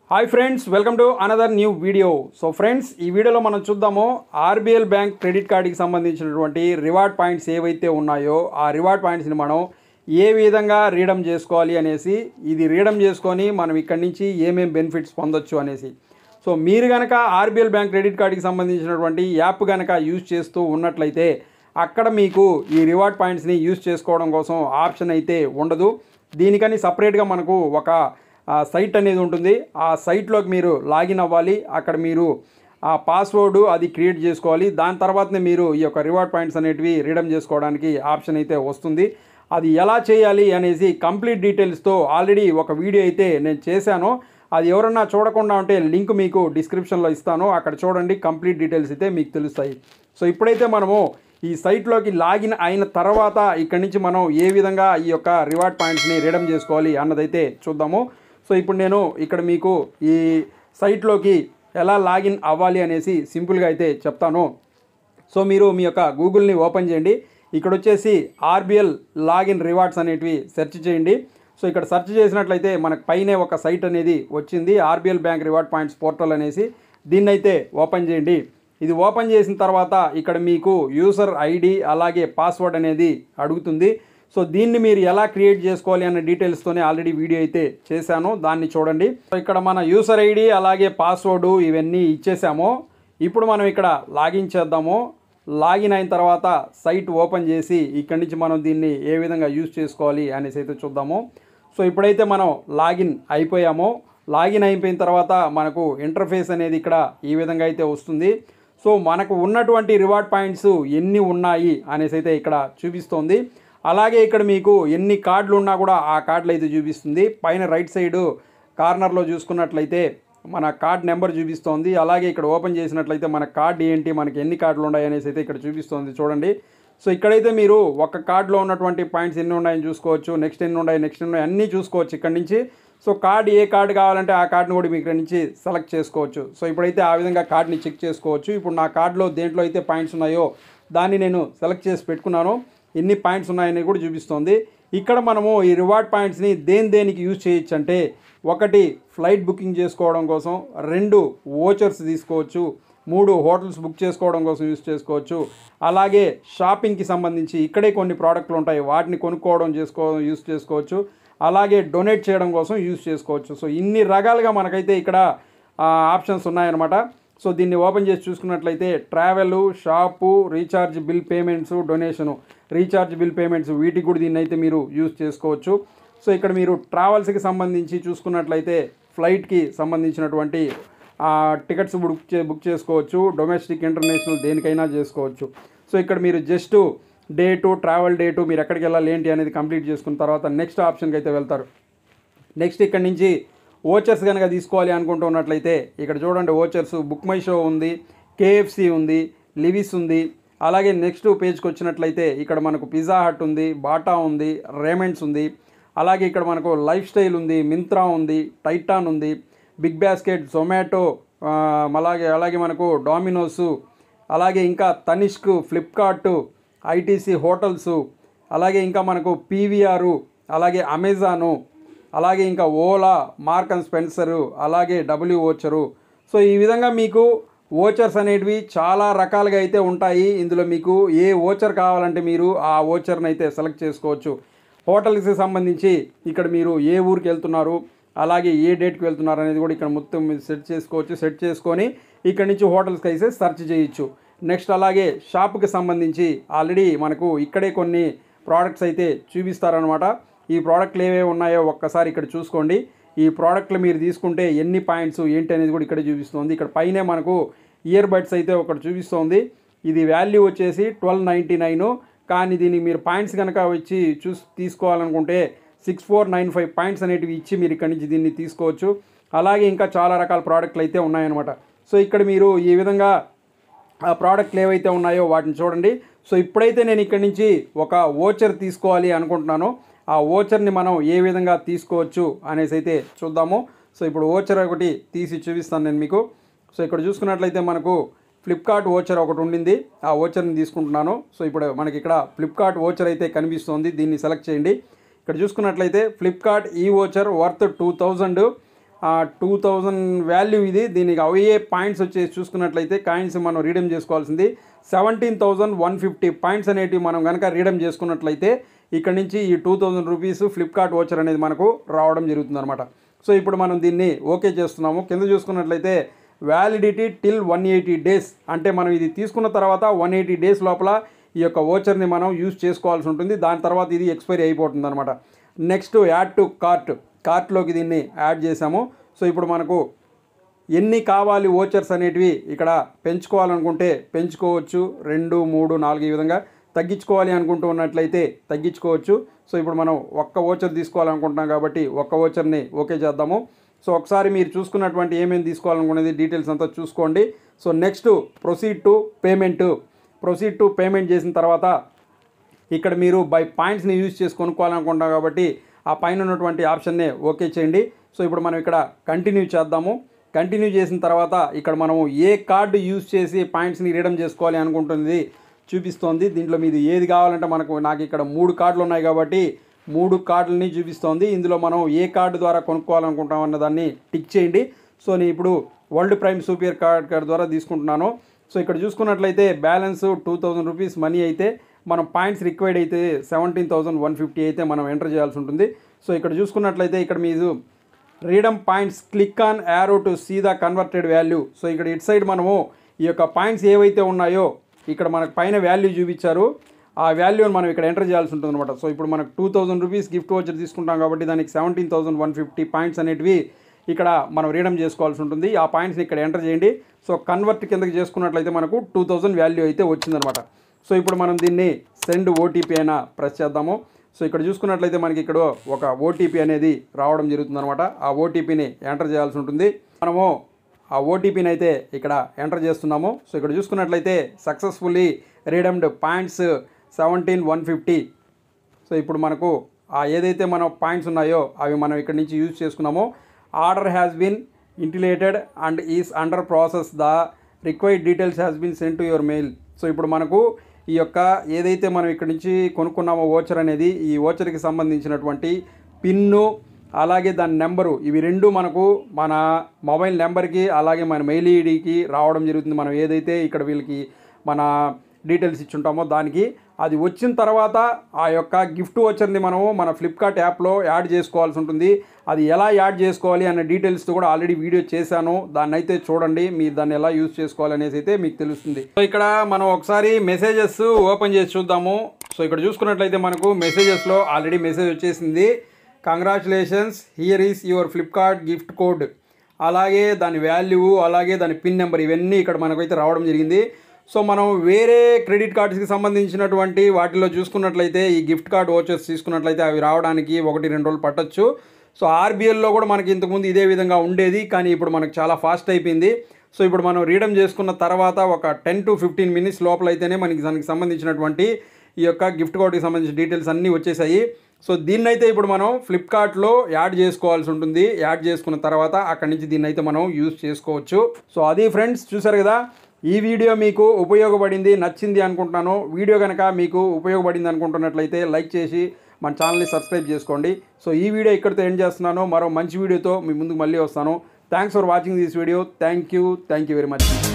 hi friends welcome to another new video so friends ఈ వీడియోలో మనం చూద్దాము ఆర్బిఎల్ బ్యాంక్ క్రెడిట్ కార్డుకి సంబంధించినటువంటి రివార్డ్ పాయింట్స్ ఏవైతే ఉన్నాయో ఆ రివార్డ్ పాయింట్స్ని మనం ఏ విధంగా రీడమ్ చేసుకోవాలి అనేసి ఇది రీడమ్ చేసుకొని మనం ఇక్కడి నుంచి ఏమేం బెనిఫిట్స్ పొందొచ్చు అనేసి సో మీరు కనుక ఆర్బిఎల్ బ్యాంక్ క్రెడిట్ కార్డుకి సంబంధించినటువంటి యాప్ కనుక యూజ్ చేస్తూ ఉన్నట్లయితే అక్కడ మీకు ఈ రివార్డ్ పాయింట్స్ని యూజ్ చేసుకోవడం కోసం ఆప్షన్ అయితే ఉండదు దీనికని సపరేట్గా మనకు ఒక ఆ, సైట్ అనేది ఉంటుంది ఆ సైట్లోకి మీరు లాగిన్ అవ్వాలి అక్కడ మీరు ఆ పాస్వర్డ్ అది క్రియేట్ చేసుకోవాలి దాని తర్వాతనే మీరు ఈ యొక్క రివార్డ్ పాయింట్స్ అనేటివి రీడమ్ చేసుకోవడానికి ఆప్షన్ అయితే వస్తుంది అది ఎలా చేయాలి అనేసి కంప్లీట్ డీటెయిల్స్తో ఆల్రెడీ ఒక వీడియో అయితే నేను చేశాను అది ఎవరన్నా చూడకుండా ఉంటే లింక్ మీకు డిస్క్రిప్షన్లో ఇస్తాను అక్కడ చూడండి కంప్లీట్ డీటెయిల్స్ అయితే మీకు తెలుస్తాయి సో ఇప్పుడైతే మనము ఈ సైట్లోకి లాగిన్ అయిన తర్వాత ఇక్కడి నుంచి మనం ఏ విధంగా ఈ యొక్క రివార్డ్ పాయింట్స్ని రీడమ్ చేసుకోవాలి అన్నదైతే చూద్దాము సో ఇప్పుడు నేను ఇక్కడ మీకు ఈ సైట్లోకి ఎలా లాగిన్ అవ్వాలి అనేసి సింపుల్గా అయితే చెప్తాను సో మీరు మీ యొక్క గూగుల్ని ఓపెన్ చేయండి ఇక్కడ వచ్చేసి ఆర్బిఎల్ లాగిన్ రివార్డ్స్ అనేటివి సెర్చ్ చేయండి సో ఇక్కడ సెర్చ్ చేసినట్లయితే మనకు పైనే ఒక సైట్ అనేది వచ్చింది RBL bank reward points portal అనేసి దీన్ని అయితే ఓపెన్ చేయండి ఇది ఓపెన్ చేసిన తర్వాత ఇక్కడ మీకు యూజర్ ఐడి అలాగే పాస్వర్డ్ అనేది అడుగుతుంది సో దీన్ని మీరు ఎలా క్రియేట్ చేసుకోవాలి అన్న డీటెయిల్స్తోనే ఆల్రెడీ వీడియో అయితే చేశాను దాన్ని చూడండి సో ఇక్కడ మన యూజర్ ఐడి అలాగే పాస్వర్డ్ ఇవన్నీ ఇచ్చేసాము ఇప్పుడు మనం ఇక్కడ లాగిన్ చేద్దాము లాగిన్ అయిన తర్వాత సైట్ ఓపెన్ చేసి ఇక్కడి నుంచి మనం దీన్ని ఏ విధంగా యూజ్ చేసుకోవాలి అనేసి అయితే చూద్దాము సో ఇప్పుడైతే మనం లాగిన్ అయిపోయామో లాగిన్ అయిపోయిన తర్వాత మనకు ఇంటర్ఫేస్ అనేది ఇక్కడ ఈ విధంగా అయితే వస్తుంది సో మనకు ఉన్నటువంటి రివార్డ్ పాయింట్స్ ఎన్ని ఉన్నాయి అనేసి అయితే ఇక్కడ చూపిస్తోంది అలాగే ఇక్కడ మీకు ఎన్ని కార్డులు ఉన్నా కూడా ఆ కార్డులు అయితే చూపిస్తుంది పైన రైట్ సైడు కార్నర్లో చూసుకున్నట్లయితే మన కార్డ్ నెంబర్ చూపిస్తోంది అలాగే ఇక్కడ ఓపెన్ చేసినట్లయితే మన కార్డ్ ఏంటి మనకి ఎన్ని కార్డులు ఉన్నాయి అనేసి అయితే ఇక్కడ చూపిస్తోంది చూడండి సో ఇక్కడైతే మీరు ఒక కార్డులో ఉన్నటువంటి పాయింట్స్ ఎన్ని ఉన్నాయని చూసుకోవచ్చు నెక్స్ట్ ఎన్ని ఉన్నాయి నెక్స్ట్ ఎన్ని ఉన్నాయి అన్నీ చూసుకోవచ్చు ఇక్కడ నుంచి సో కార్డు ఏ కార్డు కావాలంటే ఆ కార్డుని కూడా మీకు ఇక్కడ నుంచి సెలెక్ట్ చేసుకోవచ్చు సో ఇప్పుడైతే ఆ విధంగా కార్డ్ని చెక్ చేసుకోవచ్చు ఇప్పుడు నా కార్డులో దేంట్లో అయితే పాయింట్స్ ఉన్నాయో దాన్ని నేను సెలెక్ట్ చేసి పెట్టుకున్నాను ఎన్ని పాయింట్స్ ఉన్నాయని కూడా చూపిస్తోంది ఇక్కడ మనము ఈ రివార్డ్ పాయింట్స్ని దేని దేనికి యూజ్ చేయొచ్చు అంటే ఒకటి ఫ్లైట్ బుకింగ్ చేసుకోవడం కోసం రెండు ఓచర్స్ తీసుకోవచ్చు మూడు హోటల్స్ బుక్ చేసుకోవడం కోసం యూజ్ చేసుకోవచ్చు అలాగే షాపింగ్కి సంబంధించి ఇక్కడే కొన్ని ప్రోడక్ట్లు ఉంటాయి వాటిని కొనుక్కోవడం చేసుకో యూజ్ చేసుకోవచ్చు అలాగే డొనేట్ చేయడం కోసం యూజ్ చేసుకోవచ్చు సో ఇన్ని రకాలుగా మనకైతే ఇక్కడ ఆప్షన్స్ ఉన్నాయన్నమాట సో దీన్ని ఓపెన్ చేసి చూసుకున్నట్లయితే travel shop recharge bill payments donation recharge bill payments వీటికి కూడా దీన్ని అయితే మీరు యూజ్ చేసుకోవచ్చు సో ఇక్కడ మీరు ట్రావెల్స్కి సంబంధించి చూసుకున్నట్లయితే ఫ్లైట్కి సంబంధించినటువంటి టికెట్స్ బుక్ చే బుక్ చేసుకోవచ్చు డొమెస్టిక్ ఇంటర్నేషనల్ దేనికైనా చేసుకోవచ్చు సో ఇక్కడ మీరు జస్ట్ డేటు ట్రావెల్ డేటు మీరు ఎక్కడికి వెళ్ళాలి ఏంటి అనేది కంప్లీట్ చేసుకున్న తర్వాత నెక్స్ట్ ఆప్షన్కి అయితే వెళ్తారు నెక్స్ట్ ఇక్కడ నుంచి ఓచర్స్ కనుక తీసుకోవాలి అనుకుంటున్నట్లయితే ఇక్కడ చూడండి ఓచర్స్ బుక్ మై షో ఉంది కేఎఫ్సి ఉంది లివిస్ ఉంది అలాగే నెక్స్ట్ పేజ్కి వచ్చినట్లయితే ఇక్కడ మనకు పిజ్జా హట్ ఉంది బాటా ఉంది రేమెంట్స్ ఉంది అలాగే ఇక్కడ మనకు లైఫ్ స్టైల్ ఉంది మింత్రా ఉంది టైటాన్ ఉంది బిగ్ బాస్కెట్ జొమాటో ఆ, అలాగే అలాగే మనకు డామినోసు అలాగే ఇంకా తనిష్క్ ఫ్లిప్కార్ట్ ఐటీసీ హోటల్స్ అలాగే ఇంకా మనకు పీవీఆర్ అలాగే అమెజాను అలాగే ఇంకా ఓలా మార్క్ అండ్ స్పెన్సరు అలాగే డబ్ల్యూ ఓచరు సో ఈ విధంగా మీకు ఓచర్స్ అనేటివి చాలా రకాలుగా అయితే ఉంటాయి ఇందులో మీకు ఏ ఓచర్ కావాలంటే మీరు ఆ ఓచర్ని అయితే సెలెక్ట్ చేసుకోవచ్చు హోటల్స్కి సంబంధించి ఇక్కడ మీరు ఏ ఊరికి వెళ్తున్నారు అలాగే ఏ డేట్కి వెళ్తున్నారు అనేది కూడా ఇక్కడ మొత్తం మీరు సెట్ చేసుకోవచ్చు సెట్ చేసుకొని ఇక్కడ నుంచి హోటల్స్కి అయితే సెర్చ్ చేయొచ్చు నెక్స్ట్ అలాగే షాప్కి సంబంధించి ఆల్రెడీ మనకు ఇక్కడే కొన్ని ప్రోడక్ట్స్ అయితే చూపిస్తారనమాట ఈ ప్రోడక్ట్లు ఏవేవి ఉన్నాయో ఒక్కసారి ఇక్కడ చూసుకోండి ఈ ప్రోడక్ట్లు మీరు తీసుకుంటే ఎన్ని పాయింట్స్ ఏంటి అనేది కూడా ఇక్కడ చూపిస్తుంది ఇక్కడ పైనే మనకు ఇయర్ బడ్స్ అయితే ఒకటి చూపిస్తోంది ఇది వాల్యూ వచ్చేసి ట్వెల్వ్ నైంటీ నైన్ కానీ దీనికి మీరు పాయింట్స్ కనుక వచ్చి చూసి తీసుకోవాలనుకుంటే six four nine five points అనేటివి ఇచ్చి మీరు ఇక్కడ నుంచి దీన్ని తీసుకోవచ్చు అలాగే ఇంకా చాలా రకాల ప్రోడక్ట్లు అయితే ఉన్నాయన్నమాట సో ఇక్కడ మీరు ఈ విధంగా ఆ ప్రోడక్ట్లు ఏవైతే ఉన్నాయో వాటిని చూడండి సో ఇప్పుడైతే నేను ఇక్కడి నుంచి ఒక ఓచర్ తీసుకోవాలి అనుకుంటున్నాను ఆ ఓచర్ని మనం ఏ విధంగా తీసుకోవచ్చు అనేసి అయితే చూద్దాము సో ఇప్పుడు ఓచర్ ఒకటి తీసి చూపిస్తాను నేను మీకు సో ఇక్కడ చూసుకున్నట్లయితే మనకు ఫ్లిప్కార్ట్ ఓచర్ ఒకటి ఉండింది ఆ ఓచర్ని తీసుకుంటున్నాను సో ఇప్పుడు మనకి ఇక్కడ ఫ్లిప్కార్ట్ ఓచర్ అయితే కనిపిస్తోంది దీన్ని సెలెక్ట్ చేయండి ఇక్కడ చూసుకున్నట్లయితే ఫ్లిప్కార్ట్ ఈ voucher worth two thousand two thousand value ఇది దీనికి అవే పాయింట్స్ వచ్చేసి చూసుకున్నట్లయితే కాయిన్స్ మనం రీడమ్ చేసుకోవాల్సింది seventeen thousand one fifty points అనేటివి మనం కనుక రీడమ్ చేసుకున్నట్లయితే ఇక్కడ నుంచి ఈ two thousand rupees Flipkart voucher అనేది మనకు రావడం జరుగుతుంది అనమాట సో ఇప్పుడు మనం దీన్ని ఓకే చేస్తున్నాము కింద చూసుకున్నట్లయితే validity till one eighty days అంటే మనం ఇది తీసుకున్న తర్వాత వన్ ఎయిటీ డేస్ లోపల ఈ యొక్క ఓచర్ని మనం యూజ్ చేసుకోవాల్సి ఉంటుంది దాని తర్వాత ఇది ఎక్స్పైరీ అయిపోతుంది అనమాట నెక్స్ట్ యాడ్ టు కార్ట్ కార్ట్లోకి దీన్ని యాడ్ చేసాము సో ఇప్పుడు మనకు ఎన్ని కావాలి ఓచర్స్ అనేటివి ఇక్కడ పెంచుకోవాలనుకుంటే పెంచుకోవచ్చు రెండు మూడు నాలుగు ఈ విధంగా తగ్గించుకోవాలి అనుకుంటూ ఉన్నట్లయితే తగ్గించుకోవచ్చు సో ఇప్పుడు మనం ఒక్క ఓచర్ తీసుకోవాలనుకుంటున్నాం కాబట్టి ఒక్క ఓచర్ని ఓకే చేద్దాము సో ఒకసారి మీరు చూసుకున్నటువంటి ఏమేమి తీసుకోవాలనుకునేది డీటెయిల్స్ అంతా చూసుకోండి so next proceed to payment proceed to payment చేసిన తర్వాత ఇక్కడ మీరు బై పాయింట్స్ని యూజ్ చేసి కొనుక్కోవాలనుకుంటాం కాబట్టి ఆ పైన ఉన్నటువంటి ఆప్షన్నే ఓకే చేయండి సో ఇప్పుడు మనం ఇక్కడ కంటిన్యూ చేద్దాము కంటిన్యూ చేసిన తర్వాత ఇక్కడ మనము ఏ కార్డు యూజ్ చేసి పాయింట్స్ని రీడమ్ చేసుకోవాలి అనుకుంటుంది చూపిస్తోంది దీంట్లో మీది ఏది కావాలంటే మనకు నాకు ఇక్కడ మూడు కార్డులు ఉన్నాయి కాబట్టి మూడు కార్డులని చూపిస్తోంది ఇందులో మనం ఏ కార్డు ద్వారా కొనుక్కోవాలనుకుంటాం అన్న దాన్ని టిక్ చేయండి సో నేను ఇప్పుడు world prime super card card ద్వారా తీసుకుంటున్నాను సో ఇక్కడ చూసుకున్నట్లయితే balance two thousand rupees money అయితే మనం పాయింట్స్ రిక్వైర్డ్ అయితే సెవెంటీన్ థౌసండ్ వన్ ఫిఫ్టీ అయితే మనం ఎంటర్ చేయాల్సి ఉంటుంది సో ఇక్కడ చూసుకున్నట్లయితే ఇక్కడ మీరు redeem points click on arrow to see the converted value so ఇక్కడ ఇటు సైడ్ మనము ఈ యొక్క పాయింట్స్ ఏవైతే ఉన్నాయో ఇక్కడ మనకు పైన వాల్యూ చూపించారు ఆ వాల్యూని మనం ఇక్కడ ఎంటర్ చేయాల్సి ఉంటుంది అనమాట సో ఇప్పుడు మనకు టూ థౌసండ్ రూపీస్ గిఫ్ట్ వచ్చి తీసుకుంటాం కాబట్టి దానికి seventeen thousand one fifty points అనేటివి ఇక్కడ మనం రీడమ్ చేసుకోవాల్సి ఉంటుంది ఆ పాయింట్స్ని ఇక్కడ ఎంటర్ చేయండి సో కన్వర్ట్ కిందకి చేసుకున్నట్లయితే మనకు టూ థౌసండ్ వాల్యూ అయితే వచ్చిందనమాట సో ఇప్పుడు మనం దీన్ని సెండ్ ఓటీపీ అయినా ప్రెస్ చేద్దాము సో ఇక్కడ చూసుకున్నట్లయితే మనకి ఇక్కడ ఒక ఓటీపీ అనేది రావడం జరుగుతుంది అనమాట ఆ ఓటీపీని ఎంటర్ చేయాల్సి ఉంటుంది మనము ఆ ఓటీపీని అయితే ఇక్కడ ఎంటర్ చేస్తున్నాము సో ఇక్కడ చూసుకున్నట్లయితే successfully redeemed points seventeen one fifty so ఇప్పుడు మనకు ఆ ఏదైతే మన పాయింట్స్ ఉన్నాయో అవి మనం ఇక్కడ నుంచి యూజ్ చేసుకున్నామో order has been initiated and is under process the required details has been send to your mail so ఇప్పుడు మనకు ఈ యొక్క ఏదైతే మనం ఇక్కడ నుంచి కొనుక్కున్నామో ఓచర్ అనేది ఈ ఓచర్కి సంబంధించినటువంటి పిన్ను అలాగే దాని నెంబరు ఇవి రెండు మనకు మన మొబైల్ నెంబర్కి అలాగే మన మెయిల్ ఐడికి రావడం జరుగుతుంది మనం ఏదైతే ఇక్కడ వీళ్ళకి మన డీటెయిల్స్ ఇచ్చుంటామో దానికి అది వచ్చిన తర్వాత ఆ యొక్క గిఫ్ట్ వచ్చర్ని మనము మన ఫ్లిప్కార్ట్ యాప్లో యాడ్ చేసుకోవాల్సి ఉంటుంది అది ఎలా యాడ్ చేసుకోవాలి అనే డీటెయిల్స్తో కూడా ఆల్రెడీ వీడియో చేశాను దాన్ని అయితే చూడండి మీరు దాన్ని ఎలా యూజ్ చేసుకోవాలి అనేసి అయితే మీకు తెలుస్తుంది సో ఇక్కడ మనం ఒకసారి మెసేజెస్ ఓపెన్ చేసి చూద్దాము సో ఇక్కడ చూసుకున్నట్లయితే మనకు మెసేజెస్లో ఆల్రెడీ మెసేజ్ వచ్చేసింది congratulations here is your Flipkart gift code అలాగే దాని వాల్యూ అలాగే దాని పిన్ నెంబర్ ఇవన్నీ ఇక్కడ మనకైతే రావడం జరిగింది సో మనం వేరే క్రెడిట్ కార్డ్స్కి సంబంధించినటువంటి వాటిలో చూసుకున్నట్లయితే ఈ గిఫ్ట్ కార్డ్ ఓచర్స్ తీసుకున్నట్లయితే అవి రావడానికి ఒకటి రెండు రోజులు పట్టొచ్చు సో ఆర్బీఎల్లో కూడా మనకి ఇంతకుముందు ఇదే విధంగా ఉండేది కానీ ఇప్పుడు మనకు చాలా ఫాస్ట్ అయిపోయింది సో ఇప్పుడు మనం రీడమ్ చేసుకున్న తర్వాత ఒక టెన్ టు ఫిఫ్టీన్ మినిట్స్ లోపల అయితేనే మనకి దానికి సంబంధించినటువంటి ఈ యొక్క గిఫ్ట్ కార్డ్కి సంబంధించిన డీటెయిల్స్ అన్నీ వచ్చేసాయి సో దీన్ని అయితే ఇప్పుడు మనం ఫ్లిప్కార్ట్లో యాడ్ చేసుకోవాల్సి ఉంటుంది యాడ్ చేసుకున్న తర్వాత అక్కడి నుంచి దీన్ని అయితే మనం యూజ్ చేసుకోవచ్చు సో అది ఫ్రెండ్స్ చూసారు కదా ఈ వీడియో మీకు ఉపయోగపడింది నచ్చింది అనుకుంటున్నాను వీడియో కనుక మీకు ఉపయోగపడింది అనుకుంటున్నట్లయితే లైక్ చేసి మన ఛానల్ని సబ్స్క్రైబ్ చేసుకోండి సో ఈ వీడియో ఇక్కడితో ఎండ్ చేస్తున్నాను మరో మంచి వీడియోతో మీ ముందుకు మళ్ళీ వస్తాను thanks for watching this video thank you thank you very much